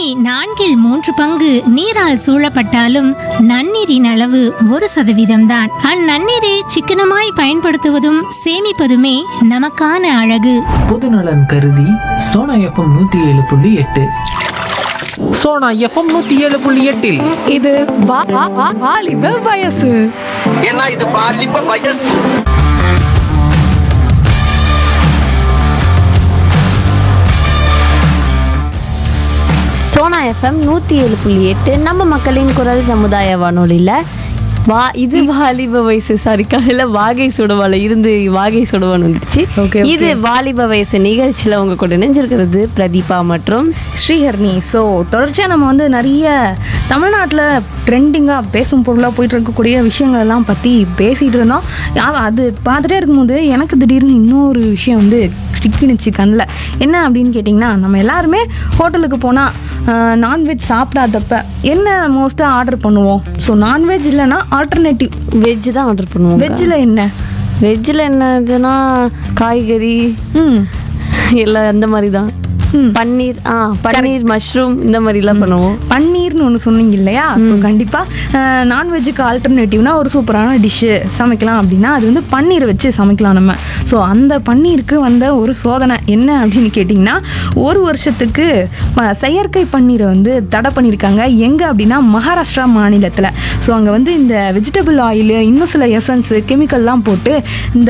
நான்கில் மூன்று பங்கு நீரால் சூழப்பட்டாலும் நன்னீரின் அளவு ஒரு சதவீதம்தான் அந்நன்னீரை சிக்கனமாய் பயன்படுத்துவதும் சேமிப்பதுமே நமக்கான அழகு பொதுநலன் கருதி சோனா எஃப்எம் நூத்தி ஏழு புள்ளி எட்டு சோனா எஃப்எம் நூத்தி ஏழு புள்ளி எட்டில் இது வா- வா- வா- வாலிப வயசு ஏன்னா இது பாலிப்ப வயசு சோனா எஃப்எம் நூற்றி ஏழு புள்ளி எட்டு நம்ம மக்களின் குரல் சமுதாய வானொலியில் வா இது வாலிப வயசு சாரி காலையில் வாகை சுடுவாள் இருந்து வாகை சுடுவான் வந்துருச்சு Okay, okay. இது வாலிப வயசு நிகழ்ச்சியில் உங்க கூட இணைஞ்சிருக்கிறது பிரதீபா மற்றும் ஸ்ரீஹர்னி ஸோ தொடர்ச்சியாக நம்ம வந்து நிறைய தமிழ்நாட்டில் ட்ரெண்டிங்காக பேசும் பொருளாக போயிட்டு இருக்கக்கூடிய விஷயங்கள் எல்லாம் பற்றி பேசிகிட்டு இருந்தோம் ஆ- அது பார்த்துட்டே இருக்கும்போது எனக்கு திடீர்னு இன்னொரு விஷயம் வந்து சிக்கினுச்சு கண்ணில் என்ன அப்படின்னு கேட்டிங்கன்னா நம்ம எல்லாருமே ஹோட்டலுக்கு போனால் நான்வெஜ் சாப்பிடாதப்ப என்ன மோஸ்ட்டாக ஆர்டர் பண்ணுவோம் ஸோ நான்வெஜ் இல்லைன்னா ஆல்டர்னேட்டிவ் வெஜ் தான் ஆர்டர் பண்ணுவோம் வெஜ்ஜில் என்ன வெஜ்ஜில் என்னதுன்னா காய்கறி ம் எல்லாம் அந்த மாதிரி தான் பன்னீர் ஆ பன்னீர் மஷ்ரூம் இந்த மாதிரிலாம் பண்ணுவோம் பன்னீர்னு ஒன்று சொன்னீங்க இல்லையா ஸோ கண்டிப்பாக நான்வெஜ்ஜுக்கு ஆல்டர்னேட்டிவ்னா ஒரு சூப்பரான டிஷ்ஷு சமைக்கலாம் அப்படின்னா அது வந்து பன்னீர் வச்சு சமைக்கலாம் நம்ம ஸோ அந்த பன்னீருக்கு வந்த ஒரு சோதனை என்ன அப்படின்னு கேட்டிங்கன்னா ஒரு வருஷத்துக்கு ம- செயற்கை பன்னீரை வந்து தடை பண்ணியிருக்காங்க எங்கே அப்படின்னா மகாராஷ்டிரா மாநிலத்தில் ஸோ அங்கே வந்து இந்த வெஜிடபிள் ஆயில் இன்னும் சில எசன்ஸு கெமிக்கல்லாம் போட்டு இந்த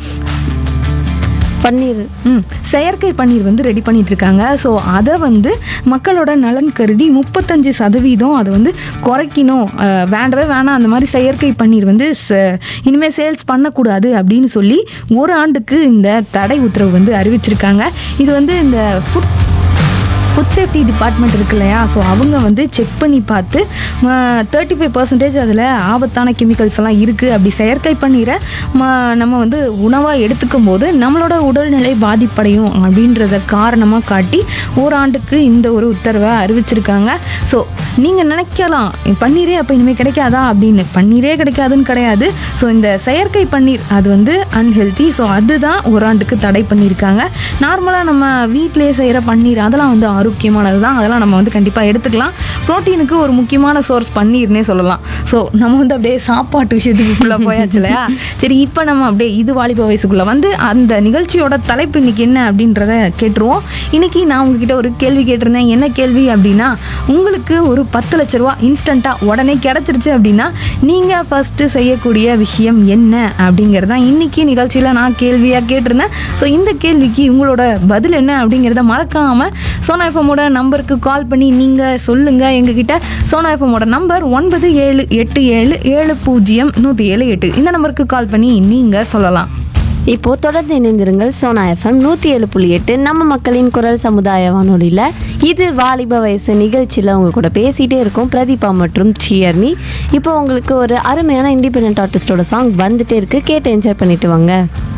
பன்னீர் ம் செயற்கை பன்னீர் வந்து ரெடி பண்ணிட்டு இருக்காங்க ஸோ அதை வந்து மக்களோட நலன் கருதி முப்பத்தஞ்சு சதவீதம் அதை வந்து குறைக்கணும் அஹ், வேண்டவே வேணாம் அந்த மாதிரி செயற்கை பன்னீர் வந்து ச- இனிமே சேல்ஸ் பண்ணக்கூடாது அப்படின்னு சொல்லி ஒரு ஆண்டுக்கு இந்த தடை உத்தரவு வந்து அறிவிச்சிருக்காங்க இது வந்து இந்த ஃபுட் ஃபுட் சேஃப்டி டிபார்ட்மெண்ட் இருக்கு இல்லையா ஸோ அவங்க வந்து செக் பண்ணி பார்த்து தேர்ட்டி ஃபைவ் பர்சன்டேஜ் அதில் ஆபத்தான கெமிக்கல்ஸ் எல்லாம் இருக்குது அப்படி செயற்கை பன்னீரை ம- நம்ம வந்து உணவாக எடுத்துக்கும் போது நம்மளோட உடல்நிலை பாதிப்படையும் அப்படின்றத காரணமாக காட்டி ஓராண்டுக்கு இந்த ஒரு உத்தரவை அறிவிச்சிருக்காங்க ஸோ நீங்கள் நினைக்கலாம் பன்னீரே அப்போ இனிமேல் கிடைக்காதா அப்படின்னு பன்னீரே கிடைக்காதுன்னு கிடையாது ஸோ இந்த செயற்கை பன்னீர் அது வந்து அன்ஹெல்த்தி ஸோ அதுதான் ஓராண்டுக்கு தடை பண்ணியிருக்காங்க நார்மலாக நம்ம வீட்டிலேயே செய்கிற பன்னீர் அதெல்லாம் வந்து ஆரோக்கியமானது தான் அதெல்லாம் நம்ம வந்து கண்டிப்பாக எடுத்துக்கலாம் ப்ரோட்டீனுக்கு ஒரு முக்கியமான சோர்ஸ் பன்னீர்னே சொல்லலாம் ஸோ நம்ம வந்து அப்படியே சாப்பாட்டு விஷயத்துக்குள்ளே போயாச்சு இல்லையா சரி இப்போ நம்ம அப்படியே இது வாலிப வயசுக்குள்ளே வந்து அந்த நிகழ்ச்சியோட தலைப்பு இன்னைக்கு என்ன அப்படின்றத கேட்டுருவோம் இன்னைக்கு நான் உங்ககிட்ட ஒரு கேள்வி கேட்டிருந்தேன் என்ன கேள்வி அப்படின்னா உங்களுக்கு ஒரு பத்து லட்ச ரூபா இன்ஸ்டண்ட்டாக உடனே கிடச்சிருச்சு அப்படின்னா நீங்கள் ஃபஸ்ட்டு செய்யக்கூடிய விஷயம் என்ன அப்படிங்கிறது தான் இன்னைக்கு நிகழ்ச்சியில் நான் கேள்வியாக கேட்டிருந்தேன் ஸோ இந்த கேள்விக்கு உங்களோட பதில் என்ன அப்படிங்கிறத மறக்காமல் சோனா எஃப்எம்மோட நம்பருக்கு கால் பண்ணி நீங்கள் சொல்லுங்கள் எங்ககிட்ட சோனா எஃப்எம்மோட நம்பர் ஒன்பது ஏழு எட்டு ஏழு ஏழு பூஜ்ஜியம் நூற்றி ஏழு எட்டு இந்த நம்பருக்கு கால் பண்ணி நீங்கள் சொல்லலாம் இப்போ தொடர்ந்து இணைந்திருங்கள் சோனா எஃப்எம் நூற்றி ஏழு புள்ளி எட்டு நம்ம மக்களின் குரல் சமுதாய வானொலியில் இது வாலிப வயசு நிகழ்ச்சியில் உங்க கூட பேசிகிட்டே இருக்கோம் பிரதீபா மற்றும் சியர்னி இப்போ உங்களுக்கு ஒரு அருமையான இண்டிபெண்ட் ஆர்டிஸ்டோட சாங் வந்துட்டே இருக்கு கேட்டு என்ஜாய் பண்ணிட்டு வாங்க